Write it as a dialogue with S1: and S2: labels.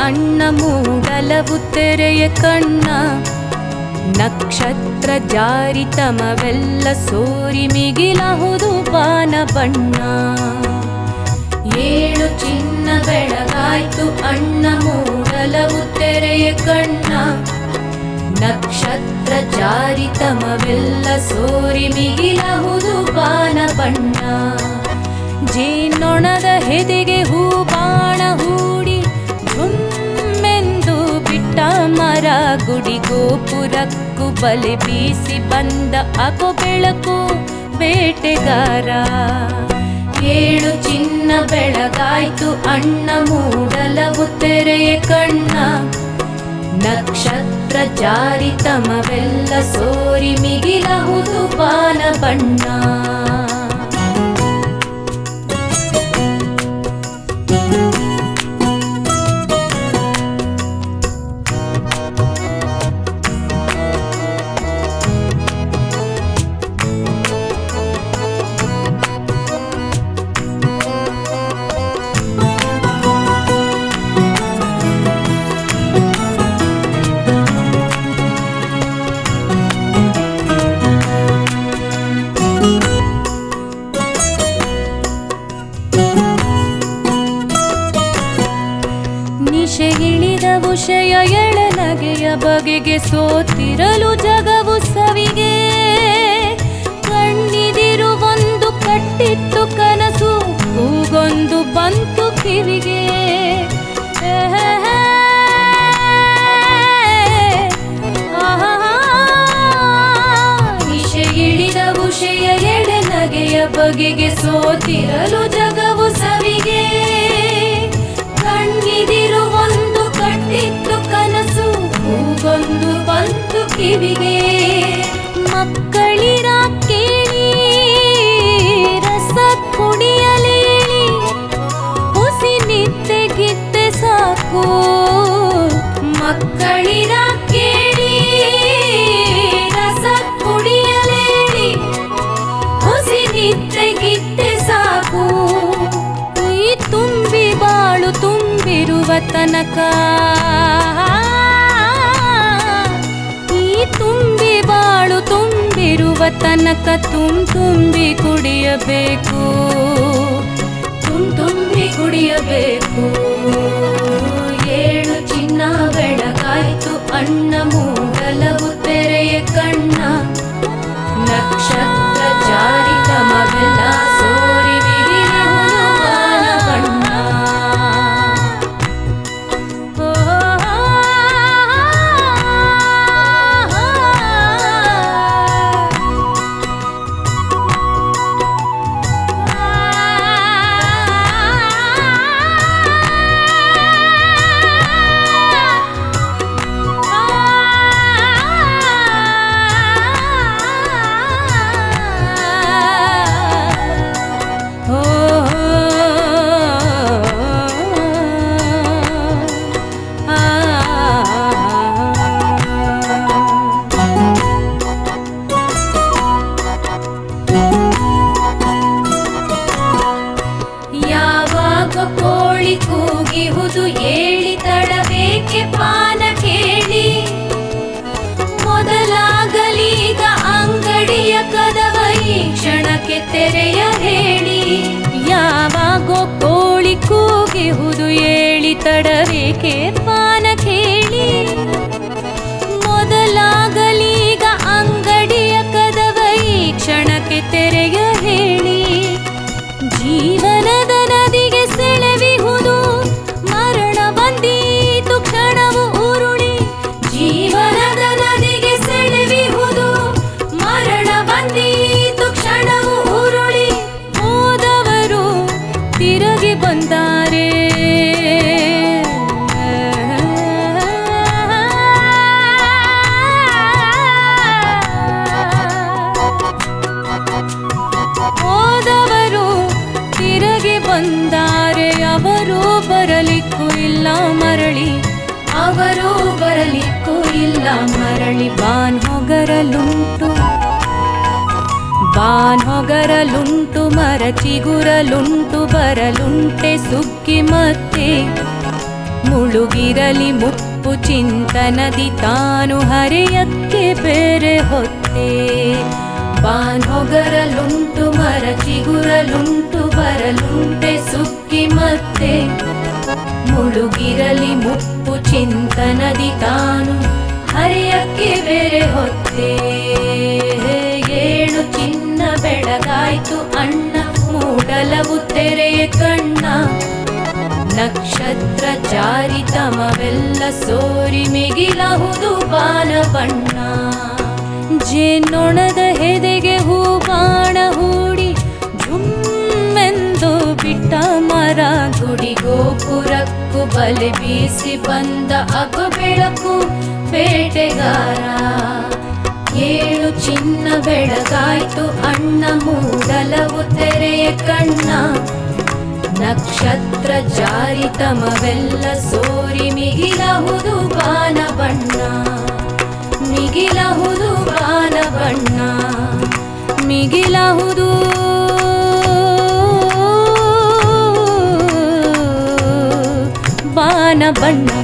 S1: ಅಣ್ಣ ಮೂಡಲವು ತೆರೆಯ ಕಣ್ಣ ನಕ್ಷತ್ರ ಜಾರಿತಮವೆಲ್ಲ ಸೋರಿ ಮಿಗಿಲಹುದು ಬಾನ ಬಣ್ಣ ಏಳು ಚಿನ್ನ ಬೆಳಗಾಯ್ತು ಅಣ್ಣ ಮೂಡಲವು ತೆರೆಯ ಕಣ್ಣ ನಕ್ಷತ್ರ ಜಾರಿತಮವೆಲ್ಲ ಸೋರಿ ಮಿಗಿಲಹುದು ಬಾನ ಬಣ್ಣ ಜೇನೊಣದ ಹೆದೆಗೆ ಹೂ ಬಾಣ ಹೂಡಿ ಝುಮ್ಮೆಂದು ಬಿಟ್ಟ ಮರ ಗುಡಿ ಗೋಪುರಕ್ಕೂ ಬಲೆ ಬೀಸಿ ಬಂದ ಅಗೋ ಬೆಳಕು ಬೇಟೆಗಾರ ಏಳು ಚಿನ್ನ ಬೆಳಗಾಯ್ತು ಅಣ್ಣ ಮೂಡಲವು ತೆರೆಯ ಕಣ್ಣ ನಕ್ಷತ್ರ ಜಾರಿತಮವೆಲ್ಲ ಸೋರಿ ಮಿಗಿಲಹುದು ಬಾನ ಬಣ್ಣ ನಿಶೆಗಿಳಿದ ಉಷಯ ಎಳನಗೆಯ ಬಗೆಗೆ ಸೋತಿರಲು ಜಗವು ಸವಿಗೆ ಕಣ್ಣಿದಿರು ಒಂದು ಕಟ್ಟಿತ್ತು ಕನಸು ಕೂಗೊಂದು ಬಂತು ಕಿವಿಗೆ ನಿಶೆಗಿಳಿದ ಉಷಯ ಎಡನಗೆಯ ಬಗೆಗೆ ಸೋತಿರಲು ಜಗವು ಸವಿಗೆ ಕಣ್ಣಿದಿರು ಒಂದು ಕಟ್ಟಿತ್ತು ಕನಸು ಹೂಗೊಂದು ಬಂತು ಕಿವಿಗೆ ಮಕ್ಕಳಿರ ಕೇಳಿ ರಸ ಕುಡಿಯಲೇಳಿ ಹುಸಿ ನಿದ್ದೆ ಗಿದ್ದೆ ಸಾಕು ಮಕ್ಕಳಿರ ಕೇಳಿ ರಸ ಕುಡಿಯಲೇಳಿ ಹುಸಿ ನಿದ್ದೆ ಗಿದ್ದೆ ಸಾಕು ಈ ತುಂಬಿ ಬಾಳು ತುಂಬಿರುವ ತನಕ ಈ ತುಂಬಿ ಬಾಳು ತುಂಬಿರುವ ತನಕ ತುಂ ತುಂಬಿ ಕುಡಿಯಬೇಕು ತುಂ ತುಂಬಿ ಕುಡಿಯಬೇಕು ಏಳು ಚಿನ್ನ ಬೆಳಗಾಯ್ತು ಅಣ್ಣ ಮೂಡಲವು ತೆರೆಯ ಕಣ್ಣ ನಕ್ಷತ್ರ ಜಾರಿತಮವೆಲ್ಲ ಸೋರಿ ಬಿಗಿಲಿಹುದು ಬಾನ ಬಣ್ಣ ಓ, ಓ, ಆ, ಯಾವಾಗ ಕೋಳಿ ಕೂಗಿಹುದು ಏಳಿ ತಡಬೇಕೆ ಪಾನ ಕೇಳಿ ಮೊದಲಾಗಲೀಗ ಅಂಗಡಿಯ ಕದವ ಈ ಕ್ಷಣಕ್ಕೆ ತೆರೆಯ ಹೇಳಿ ಯಾವಾಗೋ ಕೋಳಿ ಕೂಗಿಹುದು ಏಳಿ ತಡಬೇಕೆ ಪಾನ ಕೇಳಿ ಮೊದಲಾಗಲೀಗ ಅಂಗಡಿಯ ಕದವ ಈ ಕ್ಷಣಕ್ಕೆ ತೆರೆಯ ಹೇಳಿ ಜೀವನದ ನದಿಗೆ ಸೆಳೆವಿಹುದು ಮರಣ ಬಂದೀತು ಕ್ಷಣವು ಉರುಳಿ ಜೀವನದ ನದಿಗೆ ಸೆಳೆವಿಹುದು ಮರಣ ಬಂದೀತು ಕ್ಷಣವು ಉರುಳಿ ಹೋದವರು ತಿರುಗಿ ಬಂದಾರೆ ಹೋದವರು ತಿರುಗಿ ಬಂದಾರೆ ಅವರು ಬರಲಿಕ್ಕೂ ಇಲ್ಲ ಮರಳಿ ಅವರು ಬರಲಿಕ್ಕೂ ಇಲ್ಲ ಮರಳಿ ಬಾನ್ ಹೊಗರಲುಂಟು ಬಾನ್ ಹೊಗರಲುಂಟು ಮರ ಚಿಗುರಲುಂಟು ಬರಲುಂಟೆ ಸುಗ್ಗಿ ಮತ್ತೆ ಮುಳುಗಿರಲಿ ಮುಪ್ಪು ಚಿಂತನದಿ ತಾನು ಹರಿಯಕ್ಕೆ ಬೇರೆ ಹೊತ್ತೆ ಬಾನೊಗರಲುಂಟು ಮರ ಚಿಗುರಲುಂಟು ಬರಲುಂಟೆ ಸುಕ್ಕಿ ಮತ್ತೆ ಮುಳುಗಿರಲಿ ಮುಪ್ಪು ಚಿಂತನದಿ ತಾನು ಹರಿಯಕ್ಕೆ ಬೇರೆ ಹೊತ್ತೆ ಏಳು ಚಿನ್ನ ಬೆಳಗಾಯ್ತು ಅಣ್ಣ ಮೂಡಲವು ತೆರೆಯ ಕಣ್ಣ ನಕ್ಷತ್ರ ಜಾರಿತಮವೆಲ್ಲ ಸೋರಿ ಮಿಗಿಲಹುದು ಬಾನ ಬಣ್ಣ ಜೇನೊಣದ ಹೆದೆಗೆ ಹೂ ಬಾಣ ಹೂಡಿ ಜುಮ್ಮೆಂದು ಬಿಟ್ಟ ಮರ ಗುಡಿ ಗೋಪುರಕ್ಕೂ ಬಲೆ ಬೀಸಿ ಬಂದ ಅಗ ಬೆಳಕು ಬೇಟೆಗಾರ ಏಳು ಚಿನ್ನ ಬೆಳಗಾಯ್ತು ಅಣ್ಣ ಮೂಡಲವು ತೆರೆಯ ಕಣ್ಣ ನಕ್ಷತ್ರ ಜಾರಿತಮವೆಲ್ಲ ಸೋರಿ ಮಿಗಿಲಹುದು ಬಾನ ಬಣ್ಣ ಮಿಗಿಲಹುದು ಬಾನ ಬಣ್ಣ ಮಿಗಿಲಹುದು ಬಾನ ಬಣ್ಣ